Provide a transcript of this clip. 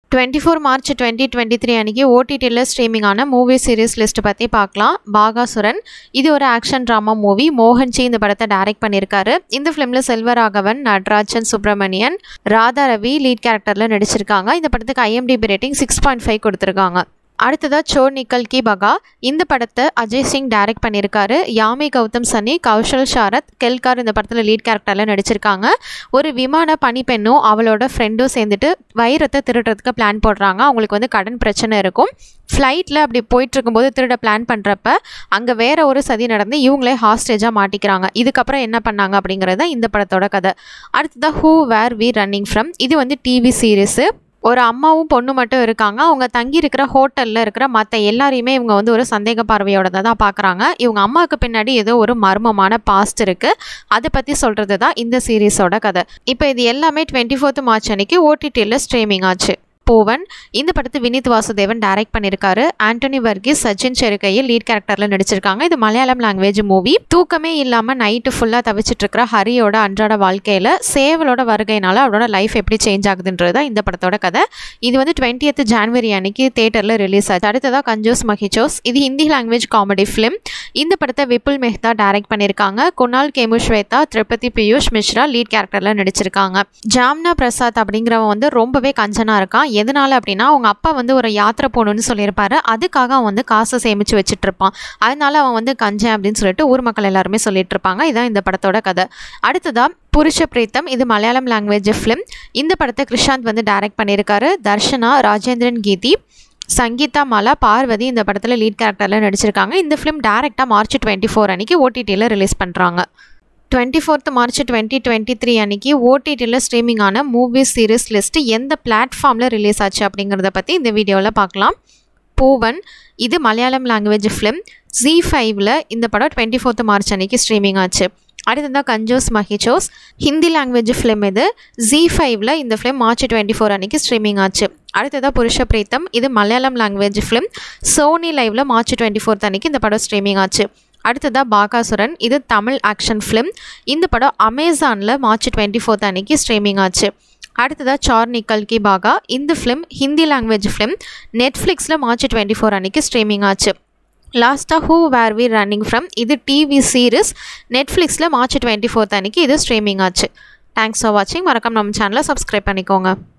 twenty four March twenty twenty three அன்றைக்கி ஓடிடியில் ஸ்ட்ரீமிங்கான movie series list பற்றி பார்க்கலாம் பாகாசுரன் இது ஒரு ஆக்ஷன் ட்ராமா மூவி மோகன்ஜி இந்த படத்தை டைரக்ட் பண்ணியிருக்காரு இந்த ஃபிலிமில் செல்வராகவன் நட்ராஜன் சுப்பிரமணியன் ராதா ரவி லீட் கேரக்டரில் நடிச்சிருக்காங்க இந்த படத்துக்கு IMDb rating six point five கொடுத்துருக்காங்க அடுத்ததாக சோ நிக்கல் கி பகா இந்த படத்தை அஜய் சிங் டைரக்ட் பண்ணியிருக்காரு யாமி கௌதம் சன்னி கௌஷல் ஷாரத் கெல்கார் இந்த படத்தில் லீட் கேரக்டரில் நடிச்சிருக்காங்க ஒரு விமான பனிப்பெண்ணும் அவளோட ஃப்ரெண்டும் சேர்ந்துட்டு வைரத்தை திருடுறதுக்கு பிளான் போடுறாங்க அவங்களுக்கு வந்து கடன் பிரச்சனை இருக்கும் ஃப்ளைட்டில் அப்படி போயிட்டு இருக்கும்போது திருட பிளான் பண்ணுறப்ப அங்கே வேற ஒரு சதி நடந்து இவங்களே ஹாஸ்டேஜாக மாட்டிக்கிறாங்க இதுக்கப்புறம் என்ன பண்ணாங்க அப்படிங்கிறது தான் இந்த படத்தோட கதை அடுத்ததாக who where we running from இது வந்து டிவி சீரிஸு ஒரு அம்மாவும் பொண்ணு மட்டும் இருக்காங்க அவங்க தங்கி இருக்கிற ஹோட்டலில் இருக்கிற மற்ற எல்லாரையுமே இவங்க வந்து ஒரு சந்தேக பார்வையோட தான் பார்க்குறாங்க இவங்க அம்மாவுக்கு பின்னாடி ஏதோ ஒரு மர்மமான பாஸ்ட் இருக்குது அதை பற்றி சொல்கிறது தான் இந்த சீரீஸோட கதை இப்போ இது எல்லாமே டுவெண்ட்டி ஃபோர்த் மார்ச் அன்னைக்கு ஓடிடியில் ஸ்ட்ரீமிங் ஆச்சு பூவன் இந்த படத்தை வினித் வாசுதேவன் டைரக்ட் பண்ணியிருக்காரு ஆண்டனி வர்கீஸ் சச்சின் செருக்கையில் லீட் கேரக்டரில் நடிச்சிருக்காங்க இது மலையாளம் லாங்குவேஜ் மூவி தூக்கமே இல்லாமல் நைட்டு ஃபுல்லாக தவிச்சிட்டு இருக்கிற ஹரியோட அன்றாட வாழ்க்கையில் சேவலோட வருகையினால அவரோட லைஃப் எப்படி சேஞ்ச் ஆகுதுன்றது தான் இந்த படத்தோட கதை இது வந்து டுவெண்ட்டியத் ஜான்வரி அன்னைக்கு தேட்டரில் ரிலீஸ் ஆச்சு அடுத்ததாக கஞ்சோஸ் மஹிச்சோஸ் இது ஹிந்தி லாங்குவேஜ் காமெடி ஃபிலிம் இந்த படத்தை விபுல் மெஹ்தா டைரக்ட் பண்ணியிருக்காங்க குணால் கேமு ஸ்வேதா திருப்பதி பியூஷ் மிஸ்ரா லீட் கேரக்டரில் நடிச்சிருக்காங்க ஜாம்னா பிரசாத் அப்படிங்கிறவன் வந்து ரொம்பவே கஞ்சனாக இருக்கான் எதனால அப்படின்னா அவங்க அப்பா வந்து ஒரு யாத்திரை போகணும்னு சொல்லியிருப்பாரு அதுக்காக அவன் வந்து காசை சேமித்து வச்சுட்டு இருப்பான் அதனால அவன் வந்து கஞ்சன் அப்படின்னு சொல்லிட்டு ஊர் மக்கள் எல்லாருமே சொல்லிட்டு இருப்பாங்க இதான் இந்த படத்தோட கதை அடுத்ததாக புருஷ பிரீத்தம் இது மலையாளம் லாங்குவேஜ் ஃபிலிம் இந்த படத்தை கிருஷாந்த் வந்து டைரக்ட் பண்ணியிருக்காரு தர்ஷனா ராஜேந்திரன் கீதி சங்கீதா மாலா பார்வதி இந்த படத்தில் லீட் கேரக்டரில் நடிச்சிருக்காங்க இந்த ஃபிலிம் டேரெக்டாக மார்ச் டுவெண்ட்டி ஃபோர் அன்றைக்கி ஓடிடியில் ரிலீஸ் பண்ணுறாங்க twenty fourth March twenty twenty three அன்றைக்கி ஓடிடியில் ஸ்ட்ரீமிங் ஆன மூவி சீரிஸ் லிஸ்ட்டு எந்த பிளாட்ஃபார்மில் ரிலீஸ் ஆச்சு அப்படிங்கிறத பற்றி இந்த வீடியோவில் பார்க்கலாம் பூவன் இது மலையாளம் லாங்குவேஜ் ஃபிலிம் ஜி ஃபைவ்ல இந்த படம் டுவெண்ட்டி ஃபோர்த் மார்ச் அன்றைக்கி ஸ்ட்ரீமிங் ஆச்சு அடுத்ததாக கஞ்சோஸ் மஹிச்சோஸ் ஹிந்தி லாங்குவேஜ் ஃபிலிம் இது ஜி ஃபைவ்ல இந்த ஃபிலிம் மார்ச் டுவெண்ட்டி ஃபோர் அன்றைக்கி ஸ்ட்ரீமிங் ஆச்சு அடுத்ததாக புருஷ பிரீத்தம் இது மலையாளம் லாங்குவேஜ் ஃபிலிம் சோனி லைவ்ல மார்ச் டுவெண்ட்டி ஃபோர்த் அன்றைக்கி இந்த படம் ஸ்ட்ரீமிங் ஆச்சு அடுத்ததாக பாகாசுரன் இது தமிழ் ஆக்ஷன் ஃபிலிம் இந்த படம் அமேசானில் மார்ச் டுவெண்ட்டி ஃபோர்த் அன்றைக்கி ஸ்ட்ரீமிங் ஆச்சு அடுத்ததாக சார் நிக்கல் கி பாகா இந்த ஃபிலிம் ஹிந்தி லாங்குவேஜ் ஃபிலிம் நெட்ஃப்ளிக்ஸில் மார்ச் டுவெண்ட்டி ஃபோர் அன்றைக்கி ஸ்ட்ரீமிங் ஆச்சு லாஸ்ட்டாக who where we running from இது டிவி சீரிஸ் நெட்ஃப்ளிக்ஸில் மார்ச் டுவெண்ட்டி ஃபோர்த் அன்றைக்கி இது ஸ்ட்ரீமிங் ஆச்சு தேங்க்ஸ் ஃபார் வாட்சிங் மறக்காம நம்ம சேனலை சப்ஸ்கிரைப் பண்ணிக்கோங்க